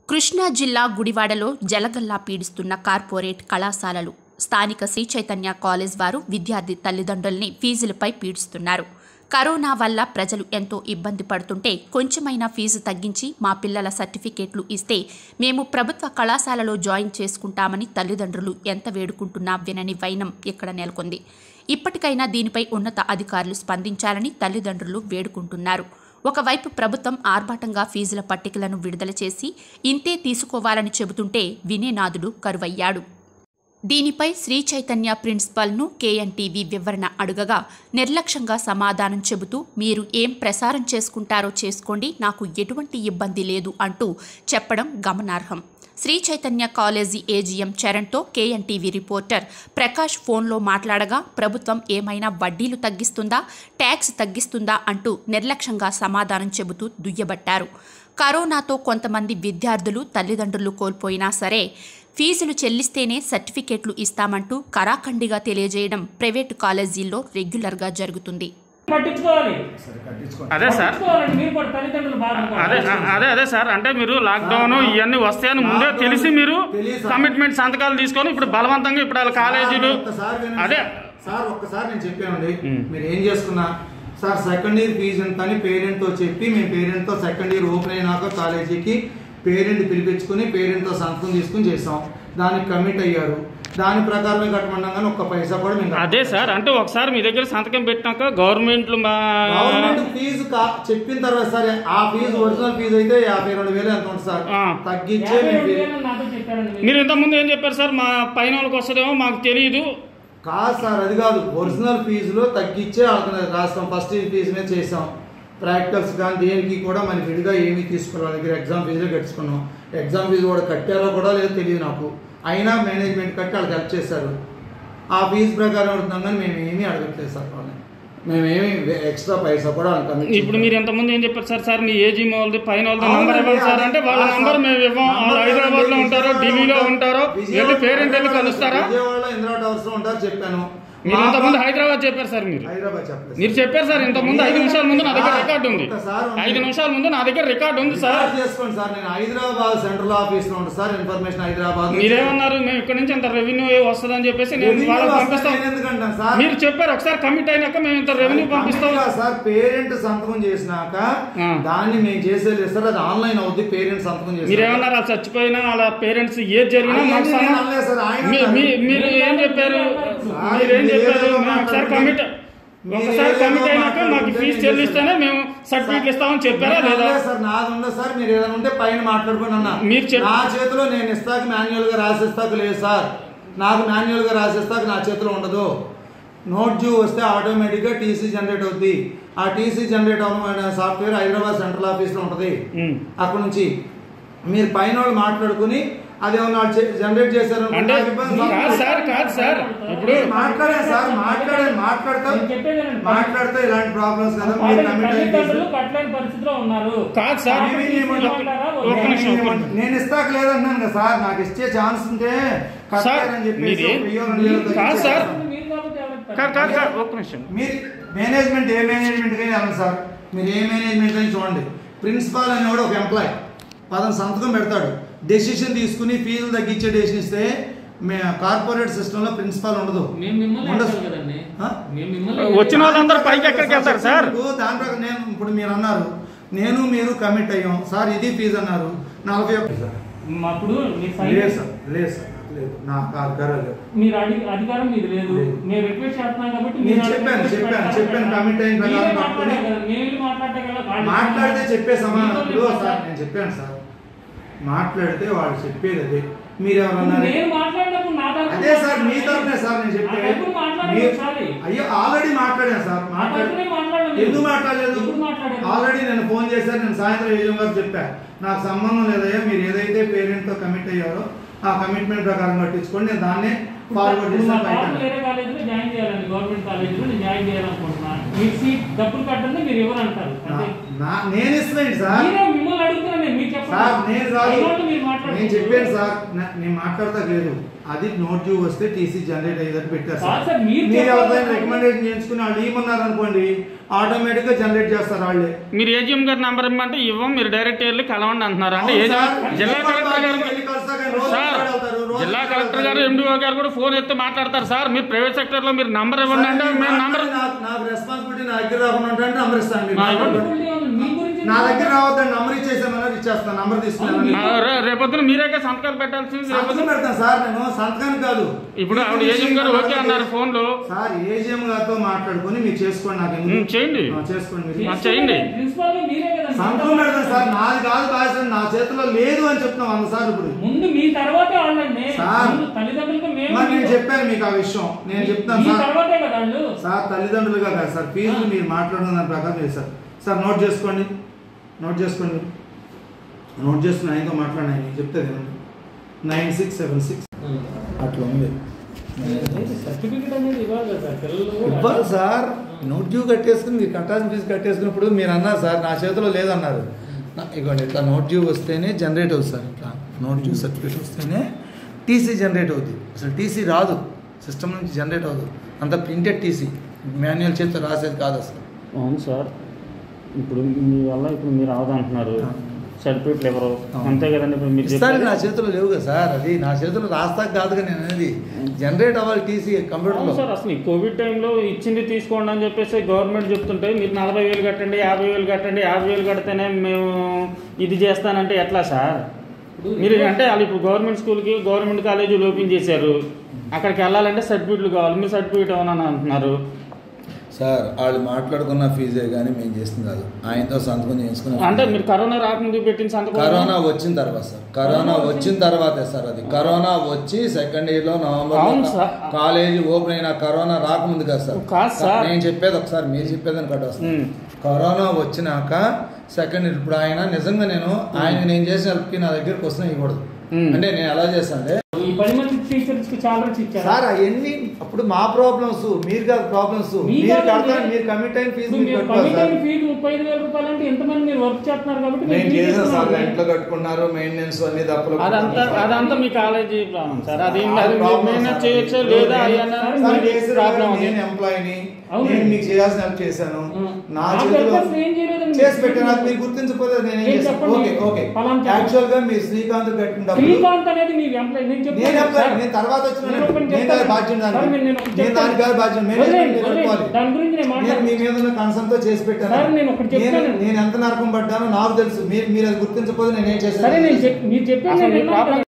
కృష్ణా జిల్లా గుడివాడలో జలగల్లా పీడిస్తున్న కార్పొరేట్ కళాశాలలు స్థానిక శ్రీ చైతన్య కాలేజ్ వారు విద్యార్థి తల్లిదండ్రుల్ని ఫీజులపై పీడిస్తున్నారు కరోనా వల్ల ప్రజలు ఎంతో ఇబ్బంది పడుతుంటే కొంచెమైనా ఫీజు తగ్గించి మా పిల్లల సర్టిఫికేట్లు ఇస్తే మేము ప్రభుత్వ కళాశాలలో జాయిన్ చేసుకుంటామని తల్లిదండ్రులు ఎంత వేడుకుంటున్నా వినని వైనం ఇక్కడ నెలకొంది ఇప్పటికైనా దీనిపై ఉన్నత అధికారులు స్పందించాలని తల్లిదండ్రులు వేడుకుంటున్నారు ఒకవైపు ప్రభుత్వం ఆర్భాటంగా ఫీజుల పట్టికలను విడుదల చేసి ఇంతే తీసుకోవాలని చెబుతుంటే వినేనాథుడు కరువయ్యాడు దీనిపై శ్రీ చైతన్య ప్రిన్సిపల్ను కేఎన్టీవీ వివరణ అడుగగా నిర్లక్ష్యంగా సమాధానం చెబుతూ మీరు ఏం ప్రసారం చేసుకుంటారో చేసుకోండి నాకు ఎటువంటి ఇబ్బంది లేదు అంటూ చెప్పడం గమనార్హం శ్రీ చైతన్య కాలేజీ ఏజీఎం చరణ్తో కేఎన్టీవీ రిపోర్టర్ ప్రకాష్ ఫోన్లో మాట్లాడగా ప్రభుత్వం ఏమైనా వడ్డీలు తగ్గిస్తుందా ట్యాక్స్ తగ్గిస్తుందా అంటూ నిర్లక్ష్యంగా సమాధానం చెబుతూ దుయ్యబట్టారు కరోనాతో కొంతమంది విద్యార్థులు తల్లిదండ్రులు కోల్పోయినా సరే ఫీజులు చెల్లిస్తేనే సర్టిఫికేట్లు ఇస్తామంటూ కరాఖండిగా తెలియజేయడం ప్రైవేటు కాలేజీల్లో రెగ్యులర్గా జరుగుతుంది పట్టించుకోవాలి సరే కట్టించుకోండి అదే సార్ పట్టించుకోవాలండి మీరు కూడా తల్లిదండ్రులు అదే బాధపడాలి అదే అదే సార్ అంటే మీరు లాక్డౌన్ ఇవన్నీ వస్తాయని ముందే తెలిసి మీరు తెలియదు సార్. కమిట్మెంట్ సంతకాలు తీసుకొని ఇప్పుడు బలవంతంగా ఇప్పుడు వాళ్ళ కాలేజీలు ఒక్కసారి వినండి అదే సార్. సార్ ఒక్కసారి నేను చెప్పానండి ఉమ్. మీరు ఏం చేసుకున్నా సార్ సెకండ్ ఇయర్ ఫీజు ఎంత అని పేరెంట్ తో చెప్పి మేము పేరెంట్ తో సెకండ్ ఇయర్ ఓపెన్ అయినాక కాలేజీకి పేరెంట్ పిలిపించుకుని పేరెంట్ తో సంతకం తీసుకుని చేసాం దానికి కమిట్ అయ్యారు దాని ప్రకారమే కట్టమన్నాం కానీ ఒక్క పైసా కూడా మేము అదే సార్ అంటే ఒకసారి మీ దగ్గర సంతకం పెట్టినాక గవర్నమెంట్లు మా గవర్నమెంట్ ఫీజు కా- చెప్పిన తర్వాత సరే ఆ ఫీజు ఒరిజినల్ ఫీజు అయితే యాభై రెండు వేలు ఎంత ఉంటుంది సార్ ఆ. తగ్గించే యాభై మేము రెండు ఫీ- వేలు నాతో చెప్పారండి మీరు. మీరు ఇంతకుముందు ఏం చెప్పారు సార్ మా పైన వాళ్ళకి వస్తుందేమో మాకు తెలియదు కాదు సార్ అది కాదు ఒరిజినల్ ఫీజులో తగ్గించే వాళ్ళకి రాస్తాం ఫస్ట్ ఇయర్ ఫీజు మీద చేసాం ప్రాక్టికల్స్ కానీ దేనికి కూడా మన విడిగా ఏమీ తీసుకోవాలి దగ్గర ఎగ్జామ్ ఫీజులో కట్టుకున్నాం ఎగ్జామ్ ఫీజు కూడా కట్టారో కూడా లేదో తెలియదు నాకు అయినా మేనేజ్మెంట్ కట్టి వాళ్ళకి హెల్ప్ చేశారు ఆ ఫీజు ప్రకారం అడుగుతున్నాం కానీ మేము ఏమీ అడగట్లేదు సార్ వాళ్ళని మేమేమి ఎక్స్ట్రా పైసా కూడా వాళ్ళకి commit ఇప్పుడు మీరు ఇంతకుముందు ఏం చెప్పారు సార్ సార్ మీ ఏజీ వాళ్ళది పైన వాళ్ళది అవునండి, నంబర్ ఇవ్వండి సార్ అది- అంటే వాళ్ళ ఆ నంబర్ సార్, మేము ఇవ్వం వాళ్ళు నంబర్ హైదరాబాద్ లో విజయవాడలో ఉంటారో ఢిల్లీలో ఉంటారో విజయవాడ- వెళ్ళి పేరెంట్ వెళ్ళి కలుస్తారా విజయవాడలో ఇందిరా టవర్స్ లో ఉంటారు చెప్పాను మీరు ఇంతకుముందు హైదరాబాద్ చెప్పారు సార్ మీరు హైదరాబాద్ చెప్పలేదు మీరు చెప్పారు సార్ ఇంత ముందు ఐదు నిమిషాల ముందు నా దగ్గర రికార్డు ఉంది ఒక్కసారి ఉంది. ఐదు నిమిషాల ముందు నా దగ్గర రికార్డు ఉంది సార్ రికార్డ్ చేసుకోండి సార్ నేను హైదరాబాద్ సెంట్రల్ ఆఫీస్ లో ఉంటాను సార్ ఇన్ఫర్మేషన్ హైదరాబాద్ నుంచి. మీరేమన్నారు మేము ఇక్కడ నుంచి అంత రెవెన్యూ వస్తుందని చెప్పేసి నేను రెవెన్యూ వాళ్ళకి వస్తే పంపిస్తాం నేను ఎందుకంటాను సార్ మీరు చెప్పారు ఒకసారి కమిట్ అయినాక మేము ఇంత రెవెన్యూ పంపిస్తాం కంప్లీట్గా సార్ పేరెంట్ సంతకం చేసినాక ఆ. దాన్ని మేము చేసేది సార్ అది ఆన్లైన్ అవుద్ది పేరెంట్ సంతకం చేసి మీరేమన్నారు వాళ్ళు చచ్చిపోయినా వాళ్ళ పేరెంట్స్ ఏది జరిగినా మాకు అవన్నీ నేను సమ- అనలేదు సార్, ఆయన మీ- మీ- మీరు ఏం చెప్పారు సార్, మీరేం మీరు చెప్పారు ఏదో మేము ఒకసారి మాట్లాడుతున్నారు. కమిట్ మీరు ఒకసారి ఏదో కమిట్ అయినాక మాకు మాట్లాడుతుంటే ఫీజు నేను చెల్లిస్తేనే చేస్తాను. మేము సర్టిఫికెట్ ఇస్తామని చెప్పారా నేను లేదా అనలేదు సార్ నాది ఉండదు సార్ మీరు ఏదైనా ఉంటే పైన మాట్లాడుకోండి అన్న మీరు చెప్- నా చేతిలో నేను ఇస్తాకు మాన్యువల్ గా రాసిస్తాకు లేదు సార్ నాకు మాన్యువల్ గా రాసిస్తాకు నా చేతిలో ఉండదు నోట్ జ్యూ వస్తే ఆటోమేటిక్ గా టీసీ జనరేట్ అవుద్ది ఆ టీసీ జనరేట్ అవ్వడం సాఫ్ట్వేర్ హైదరాబాద్ సెంట్రల్ ఆఫీస్ లో ఉంటది ఉమ్. అక్కడ నుంచి మీరు పైన వాళ్ళు మాట్లాడుకుని అదేమన్నా వాళ్ళు జనరేట్ చేశారు అంటే కాదు సార్ కాదు సార్ ఇప్పుడు మాట్లాడాను సార్ మాట్లాడాను మాట్లాడతా నేను చెప్పేది వినండి. మాట్లాడితే ఇలాంటి ప్రాబ్లమ్స్ కదా మీరు వాళ్ళకి కమిట్ అయ్యి తల్లిదండ్రులు కట్టలేని పరిస్థితిలో ఉన్నారు కాదు సార్ మేమే చేయమంటాం. తీసుకుంటారా? ఒక్క నిమిషం, ఒక్క నిమిషం. నేను ఇస్తాక లేదన్నాను కదా సార్ నాకు ఇచ్చే ఛాన్స్ ఉంటే కట్టారని చెప్పేసి మీరే- ఒక వెయ్యో రెండు వేలో కాదు సార్. తగ్గించేస్తాను. మీరు కాబట్టి ఎవరికి కాదు కాదు కాదు ఒక్క నిమిషం మీరు మేనేజ్మెంట్ ఏ మేనేజ్మెంట్ కానీ వెళ్ళండి సార్ మీరు ఏ మేనేజ్మెంట్ అని చూడండి ప్రిన్సిపాల్ అనేవాడు ఒక ఎంప్లాయ్ పదం సంతకం పెడతాడు డెసిషన్ తీసుకుని ఫీజులు తగ్గించే డెసిషన్ ఇస్తే మే కార్పొరేట్ సిస్టంలో ప్రిన్సిపాల్ ఉండదు మేము మిమ్మల్ని ఉండదు. అడగాలి కదండి ఆ? మేము మిమ్మల్ని వచ్చిన వాళ్ళందరూ పైకి ఎక్కడికి వెళ్తారు సార్ ఇప్పుడు దాని ప్రకారం నేను ఇప్పుడు మీరు అన్నారు నేను మీరు కమిట్ అయ్యాం సార్ ఇది ఫీజు అన్నారు నలభై ఒక్క సార్ అప్పుడు మీరు సైన్ లేదు సార్ లేదు సార్ లేదు నాకు అధికారం లేదు మీరు అడిగి అధికారం మీది లేదు లేదు. మేము రిక్వెస్ట్ చేస్తున్నాం కాబట్టి నేను మీరు అడిగిన చెప్పాను, request చెప్పాను, పెట్టాలి చెప్పాను, కదా. commit అయిన ప్రకారం మీరే పట్టుకొని- మాట్లాడాలి కదా, మేము వెళ్ళి మాట్లాడితే కదా వాళ్ళు- మాట్లాడితే చెప్పే సమాధానం మీతో ఇప్పుడు చెప్పాలి. సార్ నేను చెప్పాను సార్ మాట్లాడితే వాళ్ళు చెప్పేది అదే మీరు ఎవరన్నారు నేను మాట్లాడినప్పుడు నా తరపున అదే సార్ మీ తరఫునే సార్ నేను ఆ చెప్పేది తరపున మాట్లాడాలి మీరు- ఒకసారి. అయ్యో ఆల్రెడీ మాట్లాడాను సార్ నా మాట్లాడి తరపునే మాట్లాడాలి మీరు. ఎందుకు మాట్లాడలేదు ఎప్పుడు మాట్లాడారు? ఆల్రెడీ నేను ఫోన్ చేశాను నేను సాయంత్రం ఏజం గారు చెప్పా నాకు సంబంధం లేదయ్యా మీరు ఏదైతే పేరెంట్ తో కమిట్ అయ్యారో ఆ కమిట్మెంట్ ప్రకారం పట్టించుకోండి నేను దాన్నే ఫార్వర్డ్ ఇప్పుడు మా చేస్తాను బాబు బయట వేరే కాలేజీలో జాయిన్ చేయాలండి గవర్నమెంట్ కాలేజీలో నేను జాయిన్ చేయాలనుకుంటున్నాను మీరు సీట్ డబ్బులు కట్టండి మీరు ఎవరు అంటారు అంటే నా- నేను ఇస్తున్నాను సార్ మీరే మిమ్మల్ని అడుగుతున్నాను నేను మీకు చెప్పండి. సార్ నేను కాదు అయినోళ్ళు మీరు మాట్లాడండి. నేను చెప్పాను సార్ నా- నేను మాట్లాడతా లేదు అది నోట్ డ్యూ వస్తే టీసీ జనరేట్ అయ్యేటట్టు పెట్టారు సార్, సార్, మీరు మీరు చెప్పాలి ఎవరిదైనా సార్. రికమెండేషన్ చేయించుకుని వాళ్ళు ఇవ్వమన్నారు అనుకోండి ఆటోమేటిక్ గా జనరేట్ చేస్తారు వాళ్ళే మీరు ఏజీఎం గారి నంబర్ ఇవ్వమంటే ఇవ్వం మీరు డైరెక్ట్ వెళ్ళి కలవండి అంటున్నారు అంటే అవును ఏజీ- సార్. జిల్లా జిల్లా కలెక్టర్ గారు వెళ్ళి కలుస్తా కానీ రోజు సార్ మాట్లాడతారు, రోజు జిల్లా కలెక్టర్ గారు మాట్లాడతారు. ఎండిఓ గారు కూడా ఫోన్ ఎత్తి మాట్లాడతారు సార్ మీరు ప్రైవేట్ సెక్టర్ లో మీరు నంబర్ ఇవ్వండి అంటే మేము నంబర్ నాకు నాకు రెస్పాన్సిబిలిటీ నా దగ్గర రాకుండా ఉంటే అంటే నంబర్ ఇస్తాను మీకు. నా ఇవ్వండి. మీ గురించి నా దగ్గర రావద్దండి నంబర్ ఇచ్చేసామన్నారు ఇచ్చేస్తాను నంబర్ తీసుకున్నాను ఆ, రే- రేపొద్దున మీరేగా సంతకాలు పెట్టాల్సింది సంతకం రేపొద్దున పెడతాను సార్ నేను సంతకాన్ని కాదు ఇప్పుడు ఆవిడ ఏజీఎం గారు ఓకే అన్నారు ఫోన్ లో సార్ ఏజిఎం గారితో మాట్లాడుకొని మీరు చేసుకోండి నాకు ఎందుకు? ఉమ్, చేయండి. ఆ, చేసుకోండి మీరు. ఆ, చేయండి. ప్రిన్సిపల్ గా మీరే కదా సంతకం పెడతాను సార్ నాది కాదు కాదు సార్ నా చేతిలో లేదు అని చెప్తున్నాం వంద సార్ ఇప్పుడు ముందు మీ తర్వాతే వాళ్ళండి సార్. ముందు తల్లిదండ్రులకి మేము మరి నేను చెప్పాను మీకు ఆ విషయం నేను చెప్తాను మీ సార్ తర్వాతే కదా వాళ్ళు సార్ తల్లిదండ్రులుగా కాదు సార్ ఫీజులు మీరు మాట్లాడిన దాని ప్రకారం లేదు సార్ సార్ నోట్ చేసుకోండి నోట్ చేసుకోండి నోట్ చేసుకుని ఆయనతో మాట్లాడిన ఆయన చెప్తే నైన్ సిక్స్ సెవెన్ సిక్స్ అట్లా ఉంది సర్టిఫికెట్ అనేది ఇవ్వాలి కదా సార్ పిల్లలు ఇవ్వాలి సార్ నోట్ డ్యూ కట్టేసుకుని మీరు కట్టాల్సిన ఫీజు కట్టేసుకున్నప్పుడు మీరు అన్నారు సార్ నా చేతిలో లేదన్నారు నా- ఇగోండి ఇట్లా నోట్ డ్యూ వస్తేనే జనరేట్ అవుతుంది సార్ ఇట్లా నోట్ డ్యూ సర్టిఫికేట్ వస్తేనే టీసీ జనరేట్ అవుతుంది అసలు టీసీ రాదు సిస్టమ్ నుంచి జనరేట్ అవ్వదు అంత ప్రింటెడ్ టీసీ మాన్యువల్ చేతితో రాసేది కాదు అసలు అవును సార్ ఇప్పుడు మీ వల్ల ఇప్పుడు మీరు అవదంటున్నారు ఆ. సర్టిఫికెట్లు ఎవరు అవును. అంతే కదండి ఇప్పుడు మీరు ఇస్తాను చెప్పేది. నా చేతిలో లేవు కదా సార్ అది నా చేతిలో రాస్తాక కాదుగా నేను అనేది జనరేట్ అవ్వాలి టీసీ అవును కంప్యూటర్లో సార్ అసలు ఈ కోవిడ్ టైంలో ఇచ్చింది తీసుకోండి అని చెప్పేసి గవర్నమెంట్ చెప్తుంటే మీరు నలభై వేలు కట్టండి యాభై వేలు కట్టండి యాభై వేలు కడితేనే మేము ఇది చేస్తానంటే ఎట్లా సార్ మీరు అంటే వాళ్ళు ఇప్పుడు గవర్నమెంట్ స్కూల్కి గవర్నమెంట్ కాలేజీలు ఓపెన్ చేశారు అక్కడికి వెళ్ళాలంటే సర్టిఫికెట్లు కావాలి మీరు సర్టిఫికెట్ ఏమన్నా అంటున్నారు సార్ వాళ్ళు మాట్లాడుకున్న ఫీజే కానీ మేము చేసింది కాదు ఆయనతో సంతకం చేసుకుని అంటే మీరు కరోనా రాకముందు పెట్టిన సంతకం కరోనా వచ్చిన తర్వాత సార్ కరోనా వచ్చిన తర్వాతే సార్ అది కరోనా వచ్చి సెకండ్ ఇయర్ లో నవంబర్ అవును సార్. కాలేజీ ఓపెన్ అయిన కరోనా రాకముందు కదా సార్ కాదు సార్. నేను చెప్పేది ఒకసారి మీరు చెప్పేదని కట్ట వస్తుంది ఉమ్. కరోనా వచ్చినాక సెకండ్ ఇయర్ ఇప్పుడు ఆయన నిజంగా నేను ఆయన నేను చేసిన హెల్ప్కి నా దగ్గరికి వస్తున్నా ఇవ్వకూడదు ఉమ్. అంటే నేను ఎలా చేస్తాను ఈ పది మంది టీచర్స్ కి చాలా ఇచ్చారు సార్ అవన్నీ అప్పుడు మా ప్రాబ్లమ్స్ మీరు కాదు ప్రాబ్లమ్స్ మీ మీరు కాదండి. కడతారు మీరు కమిట్ అయిన ఫీజు ఇప్పుడు మీరు మీరు కట్టుకోవాలి కమిట్ సార్ అయిన ఫీజు ముప్పై ఐదు వేల రూపాయలు అంటే ఎంతమంది మీరు వర్క్ చేస్తున్నారు కాబట్టి నేను మీరు ఫీజు చేసిన సార్ ఇస్తున్నారు. ఇంట్లో కట్టుకున్నారు మెయింటెనెన్స్ అన్ని తప్పులు అదంతా అదంతా మీ కాలేజీ ప్రాబ్లం సార్ అది ఆ అది మీరు ప్రాబ్లం మేనేజ్ సార్. చేయొచ్చో ఇప్పుడు లేదా నేను- అయ్యా సార్ చేసిన ప్రాబ్లం అది నేను ఎంప్లాయీని అవును. నేను మీకు చేయాల్సిన హెల్ప్ చేశాను ఉం. నా నాకు చేతిలో help ఏం చేయలేదండి. చేసి పెట్టాను అది మీరు గుర్తించకపోతే నేను ఏం నేను చేస్తాను చెప్పండి. ఓకే ఓకే పలానా చెప్పండి. యాక్చువల్ గా మీరు శ్రీకాంత్ కట్టిన డబ్బులు శ్రీకాంత్ అనేది మీ ఎంప్లాయీ నేను నేను చెప్తాను ఎంప్లాయీ సార్. నేను తర్వాత వచ్చిన నేను ఒకటి నేను చెప్తాను. కాదు బాధ్యత సార్, దానికి నేను- నేను ఒకటి నేను దానికి కాదు బాధ్యత వదిలేయండి, మేనేజ్మెంట్ మీరు వదిలేయండి. పెట్టుకోవాలి దాని గురించి నేను నేను మాట్లాడను. మీ మీద ఉన్న కన్సర్న్ తో చేసి పెట్టాను సార్, నేను ఒకటి నేను చెప్తాను. నేను ఎంత నరకం పడ్డానో నాకు తెలుసు మీరు మీరు అది గుర్తించకపోతే నేను ఏం సరే నేను చేశాను చెప్- మీరు చెప్పేది అసలు నేను మీ విన్నాను ప్రాబ్లం కదా.